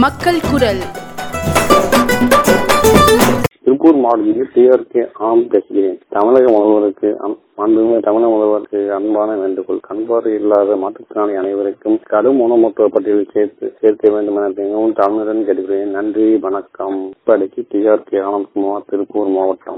மக்கள் குரல் திருப்பூர் மாவட்டத்தில் டிஆர்கே ஆம் பேசுகிறேன் தமிழக முதல்வருக்கு அன்- மாண்புமிகு தமிழக முதல்வருக்கு அன்பான வேண்டுகோள் கண்பார்வை இல்லாத மாற்றுத்திறனாளி அனைவருக்கும் கடும் ஊனமுற்ற பட்டியலில் சேர்த்து சேர்க்க வேண்டும் என மிகவும் தாழ்மையுடன் கேட்டுக்கிறேன் நன்றி வணக்கம் இப்படிக்கு டிஆர்கே ஆனந்த்குமார் திருப்பூர் மாவட்டம்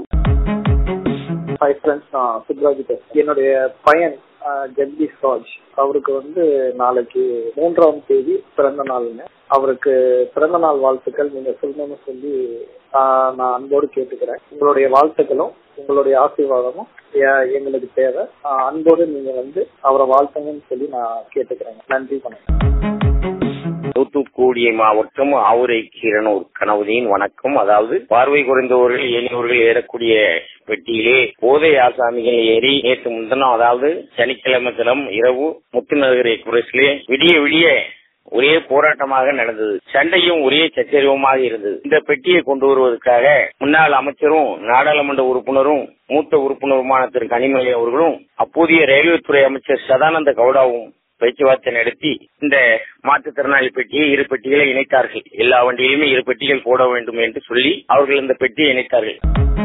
ஹாய் ஃப்ரெண்ட்ஸ் நான் சுப்ராஜ் பேசுறேன் என்னுடைய பையன் ஆஹ், ஜெகதீஷ் ராஜ் அவருக்கு வந்து நாளைக்கு மூன்றாம் தேதி பிறந்த நாளுங்க அவருக்கு பிறந்த நாள் வாழ்த்துக்கள் நீங்க சொல்லணும்னு சொல்லி ஆஹ், நான் அன்போடு கேட்டுக்கிறேன் உங்களுடைய வாழ்த்துக்களும் உங்களுடைய ஆசீர்வாதமும் எ- எங்களுக்கு தேவை ஆஹ், அன்போடு நீங்க வந்து அவரை வாழ்த்துங்கன்னு சொல்லி நான் கேட்டுக்கிறேன் நன்றி வணக்கம் தூத்துக்குடி மாவட்டம் ஆவுரை கீரனூர் கனவுதியின் வணக்கம் அதாவது பார்வை குறைந்தவர்கள் ஏனியவர்கள் ஏறக்கூடிய பெட்டியிலே போதை ஆசாமிகள் ஏறி நேற்று முன்தினம் அதாவது சனிக்கிழமை தினம் இரவு முத்துநகரை குரசிலே விடிய விடிய ஒரே போராட்டமாக நடந்தது சண்டையும் ஒரே சச்சரவுமாக இருந்தது இந்த பெட்டியை கொண்டு வருவதற்காக முன்னாள் அமைச்சரும் நாடாளுமன்ற உறுப்பினரும் மூத்த உறுப்பினருமான திரு கனிமொழி அவர்களும் அப்போதைய ரயில்வே துறை அமைச்சர் சதானந்த கவுடாவும் பேச்சுவார்த்தை நடத்தி இந்த மாற்றுத்திறனாளி பெட்டியை இரு பெட்டிகளை இணைத்தார்கள் எல்லா வண்டியிலுமே இரு பெட்டிகள் போட வேண்டும் என்று சொல்லி அவர்கள் இந்த பெட்டியை இணைத்தார்கள்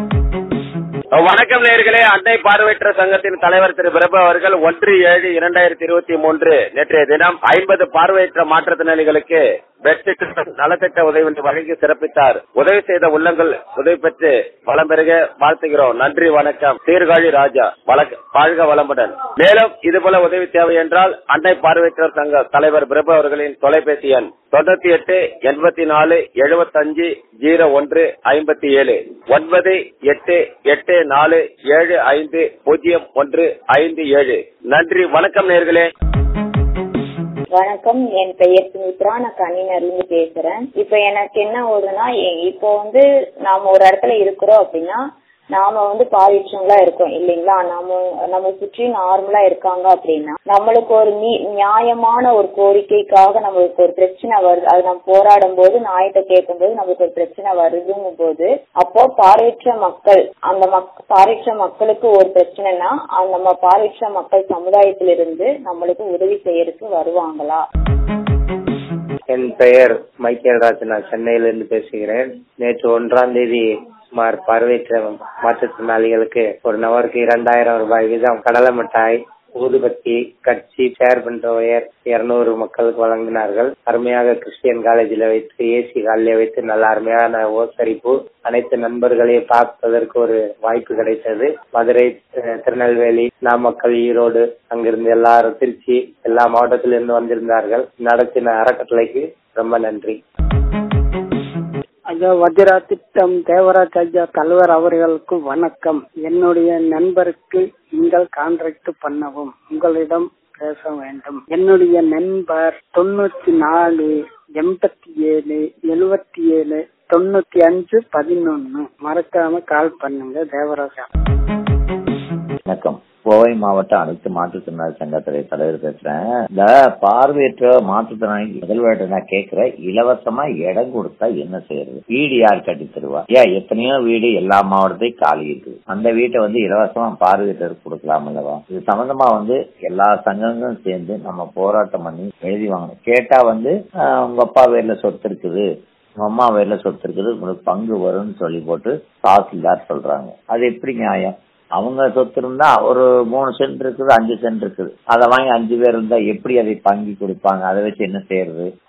வணக்கம் நேர்களே அன்னை பார்வையற்ற சங்கத்தின் தலைவர் திரு பிரபு அவர்கள் ஒன்று ஏழு இரண்டாயிரத்தி இருபத்தி மூன்று நேற்றைய தினம் ஐம்பது பார்வையற்ற மாற்றுத்திறனாளிகளுக்கு பெட்ஷீட் நலத்திட்ட உதவி ஒன்று வழங்கி சிறப்பித்தார் உதவி செய்த உள்ளங்கள் உதவி பெற்று வளம் பெருக வாழ்த்துகிறோம் நன்றி வணக்கம் சீர்காழி ராஜா வழக்க- வாழ்க வளமுடன் மேலும் இதுபோல உதவி தேவை என்றால் அன்னை பார்வையற்றோர் சங்க தலைவர் பிரபு அவர்களின் தொலைபேசி எண் தொண்ணூத்தி எட்டு எண்பத்தி நாலு எழுபத்தஞ்சு ஜீரோ ஒன்று ஐம்பத்தி ஏழு ஒன்பது எட்டு எட்டு நாலு ஏழு ஐந்து பூஜ்ஜியம் ஒன்று ஐந்து ஏழு நன்றி வணக்கம் நேர்களே வணக்கம் என் பெயர் சுமித்ரா நான் கணினர்ல இருந்து பேசுறேன் இப்ப எனக்கு என்ன ஒருனா இப்போ வந்து நாம ஒரு இடத்துல இருக்கிறோம் அப்படின்னா நாம வந்து பாதிச்சவங்களா இருக்கோம் இல்லைங்களா நம்ம நம்ம சுற்றி நார்மலா இருக்காங்க அப்படின்னா நம்மளுக்கு ஒரு நீ- நியாயமான ஒரு கோரிக்கைக்காக நம்மளுக்கு ஒரு பிரச்சனை வருது அது நம்ம போராடும் போது நியாயத்தை கேட்கும் போது நம்மளுக்கு ஒரு பிரச்சனை வருதுங்கும் போது அப்போ பார்வையற்ற மக்கள் அந்த மக் பார்வையற்ற மக்களுக்கு ஒரு பிரச்சனைனா அந்த நம்ம பார்வையற்ற மக்கள் சமுதாயத்திலிருந்து நம்மளுக்கு உதவி செய்யறதுக்கு வருவாங்களா என் பெயர் மைக்கேல் ராஜ் நான் சென்னையிலிருந்து பேசுகிறேன் நேற்று ஒன்றாம் தேதி சுமார் பார்வையற்ற மாற்றுத்திறனாளிகளுக்கு ஒரு நபருக்கு இரண்டாயிரம் ரூபாய் வீதம் கடலை மிட்டாய் ஊதுபத்தி கட்சி ஷேர் பண்ற ஒயர் இருநூறு மக்களுக்கு வழங்கினார்கள் அருமையாக கிறிஸ்டியன் காலேஜில் வைத்து ஏசி காலில் வைத்து நல்ல அருமையான ஓசரிப்பு அனைத்து நண்பர்களையும் பார்ப்பதற்கு ஒரு வாய்ப்பு கிடைத்தது மதுரை அஹ், திருநெல்வேலி நாமக்கல் ஈரோடு அங்கிருந்து எல்லாரும் திருச்சி எல்லா மாவட்டத்திலிருந்து வந்திருந்தார்கள் நடத்தின அறக்கட்டளைக்கு ரொம்ப நன்றி ஐயா வஜ்ரா திட்டம் தேவராஜ் ஐயா தலைவர் அவர்களுக்கு வணக்கம் என்னுடைய நண்பருக்கு நீங்கள் கான்ட்ராக்ட் பண்ணவும் உங்களிடம் பேச வேண்டும் என்னுடைய நண்பர் தொண்ணூத்தி நாலு எண்பத்தி ஏழு எழுவத்தி ஏழு தொண்ணூத்தி அஞ்சு பதினொன்னு மறக்காம கால் பண்ணுங்க தேவராஜா வணக்கம் கோவை மாவட்ட அனைத்து மாற்றுத்திறனாளி சங்கத்துறை தலைவர் பேசுறேன் இந்த பார்வையற்ற மாற்றுத்திறனாளி முதல்வர்கிட்ட நான் கேக்குறேன் இலவசமா இடம் கொடுத்தா என்ன செய்யறது வீடு யார் கட்டி தருவா ஏன் எத்தனையோ வீடு எல்லா மாவட்டத்தையும் காலி இருக்கு அந்த வீட்டை வந்து இலவசமா பார்வையற்றருக்கு கொடுக்கலாம் அல்லவா இது சம்பந்தமா வந்து எல்லா சங்கங்களும் சேர்ந்து நம்ம போராட்டம் பண்ணி எழுதி வாங்கணும் கேட்டா வந்து ஆஹ், உங்க அப்பா பேர்ல சொத்து இருக்குது உங்க அம்மா பேர்ல சொத்து இருக்குது உங்களுக்கு பங்கு வரும்னு சொல்லி போட்டு தாசில்தார் சொல்றாங்க அது எப்படி நியாயம் அவங்க சொத்து இருந்தா ஒரு மூணு சென்ட் இருக்குது அஞ்சு சென்ட் இருக்குது அதை வாங்கி அஞ்சு பேர் இருந்தா எப்படி அதை பங்கி கொடுப்பாங்க அதை வச்சு என்ன செய்யறது